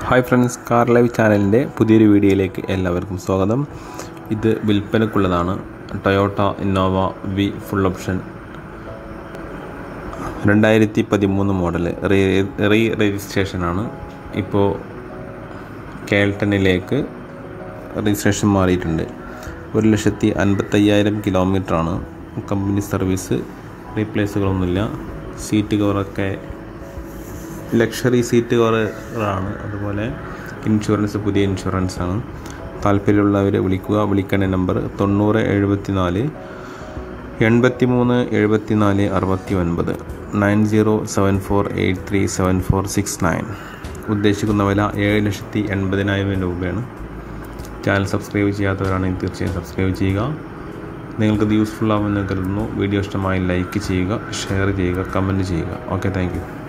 hi friends car live ചാനലിൻ്റെ പുതിയൊരു വീഡിയോയിലേക്ക് എല്ലാവർക്കും സ്വാഗതം ഇത് വിൽപ്പനക്കുള്ളതാണ് Toyota Innova V full option രണ്ടായിരത്തി പതിമൂന്ന് മോഡൽ റീ റീ രജിസ്ട്രേഷനാണ് ഇപ്പോൾ കേൾട്ടണിലേക്ക് രജിസ്ട്രേഷൻ മാറിയിട്ടുണ്ട് ഒരു ലക്ഷത്തി അൻപത്തയ്യായിരം കിലോമീറ്ററാണ് കമ്പനി സർവീസ് റീപ്ലേസുകളൊന്നുമില്ല സീറ്റ് കവറൊക്കെ ലക്ഷറി സീറ്റ് കവറാണ് അതുപോലെ ഇൻഷുറൻസ് പുതിയ ഇൻഷുറൻസ് ആണ് താല്പര്യമുള്ളവരെ വിളിക്കുക വിളിക്കേണ്ട നമ്പർ തൊണ്ണൂറ് എഴുപത്തി നാല് എൺപത്തി മൂന്ന് എഴുപത്തി നാല് അറുപത്തി ഒൻപത് nine zero seven four eight three seven four six nine ഉദ്ദേശിക്കുന്ന വില ഏഴ് ലക്ഷത്തി എൺപതിനായിരം രൂപയാണ് ചാനൽ സബ്സ്ക്രൈബ് ചെയ്യാത്തവരാണെങ്കിൽ തീർച്ചയായും സബ്സ്ക്രൈബ് ചെയ്യുക നിങ്ങൾക്കത് യൂസ്ഫുൾ ആവുമെന്ന് കരുതുന്നു വീഡിയോ ഇഷ്ടമായി ലൈക്ക് ചെയ്യുക ഷെയർ ചെയ്യുക കമൻറ്റ് ചെയ്യുക ഓക്കെ താങ്ക്